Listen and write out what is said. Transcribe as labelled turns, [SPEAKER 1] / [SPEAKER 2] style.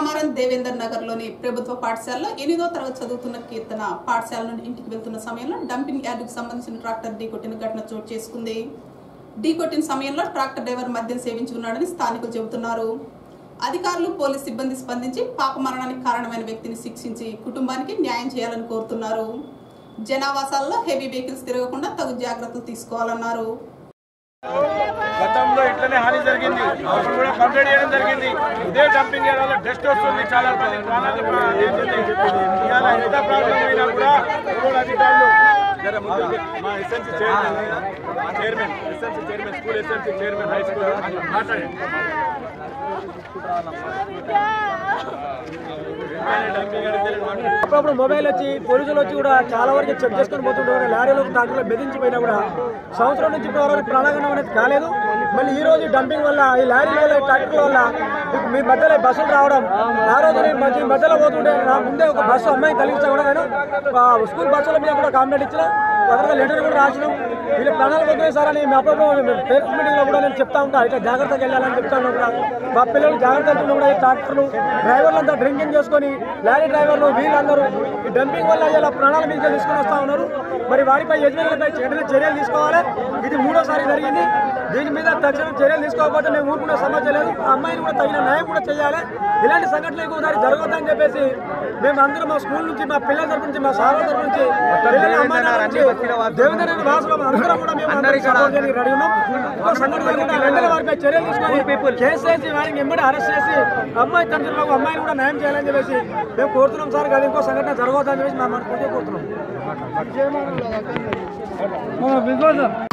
[SPEAKER 1] రామారాయణ దేవేందర్ నగర్ లోని ప్రభుత్వ పాఠశాలలో ఎనిమిదో తరగతి చదువుతున్న కీర్తన పాఠశాల నుండి ఇంటికి వెళ్తున్న సమయంలో డంపింగ్ యార్డుకు సంబంధించిన ట్రాక్టర్ ఢీకొట్టిన ఘటన చోటు చేసుకుంది ఢీకొట్టిన సమయంలో ట్రాక్టర్ డ్రైవర్ మద్యం సేవించి ఉన్నాడని స్థానికులు చెబుతున్నారు అధికారులు పోలీస్ సిబ్బంది స్పందించి పాప మరణానికి కారణమైన వ్యక్తిని శిక్షించి కుటుంబానికి న్యాయం చేయాలని కోరుతున్నారు జనావాసాల్లో హెవీ వెహికల్స్ తిరగకుండా తగు జాగ్రత్తలు తీసుకోవాలన్నారు
[SPEAKER 2] గతంలో ఇట్లనే హాని జరిగింది అప్పుడు కూడా కంప్లైంట్ చేయడం జరిగింది ఇదే డంపింగ్ ఏరియాలో డస్ట్ వస్తుంది చాలా మంది ప్రాణాలు కూడా అవుతుంది. ఇవాళ ఎంత ప్రాబ్లం అయినా కూడా స్కూల్ అధికారులు జర ముందు మా SMC chairman chairman SMC chairman school SMC chairman high school మాట్లాడండి డంపింగ్ ఏరియా మాట్లాడండి
[SPEAKER 3] అప్పుడప్పుడు మొబైల్ వచ్చి పోలీసులు వచ్చి కూడా చాలా వరకు చెక్ చేసుకొని పోతుంటే కూడా లారీలు ట్రాక్టర్లు బెదిరించిపోయినా కూడా సంవత్సరం నుంచి ఇప్పటి వరకు ప్రాణగణం అనేది కాలేదు మళ్ళీ ఈ రోజు డంపింగ్ వల్ల ఈ లారీల వల్ల ఈ ట్రాక్టర్ల వల్ల మీ మధ్యలో ఈ బస్సులు రావడం ఆ రోజు నేను మధ్య మధ్యలో పోతుంటే నా ముందే ఒక బస్సు అమ్మాయి కలిగించా కూడా నేను ఆ స్కూల్ బస్సుల మీద కూడా కాంప్లైంట్ ఇచ్చిన తర్వాత లెటర్ కూడా రాసినాం వీళ్ళ ప్రాణాలు పోతున్నాయి సార్ అని మా అప్పుడప్పుడు పేరెంట్స్ మీటింగ్లో కూడా నేను చెప్తా ఉంటా ఇట్లా జాగ్రత్తగా వెళ్ళాలని చెప్తాను కూడా మా పిల్లలు జాగ్రత్త వెళ్తున్నా కూడా ఈ ట్రాక్టర్లు డ్రైవర్లు అంతా డ్రింకింగ్ చేసుకొని లారీ డ్రైవర్లు వీళ్ళందరూ ఈ డంపింగ్ వల్ల ఇలా ప్రాణాల మీద తీసుకొని వస్తా ఉన్నారు మరి వారిపై యజమానులపై కఠిన చర్యలు తీసుకోవాలి ఇది మూడోసారి జరిగింది దీని మీద తక్షణం చర్యలు తీసుకోకపోతే మేము ఊరుకునే సమస్య లేదు ఆ అమ్మాయిని కూడా తగిన న్యాయం కూడా చేయాలి ఇలాంటి సంఘటనలు ఇంకోసారి జరగొద్దని చెప్పేసి మేము అందరం మా స్కూల్ నుంచి మా పిల్లల తరపు నుంచి మా సార్ల తరపు నుంచి పిల్లల అమ్మాయిల తరపు నుంచి దేవేంద్ర వాసులు అందరం కూడా మేము అందరం సపోర్ట్ చేయడానికి రెడీ ఉన్నాం ఇంకో సంఘటన జరుగుతుంటే వెంటనే వారిపై చర్యలు తీసుకొని కేసు వేసి వారికి ఎంబడి అరెస్ట్ చేసి అమ్మాయి తండ్రులకు అమ్మాయిని కూడా న్యాయం చేయాలని చెప్పేసి మేము కోరుతున్నాం సార్ కదా ఇంకో సంఘటన జరగవద్దని చెప్పేసి మేము మనకు కోరుతున్నాం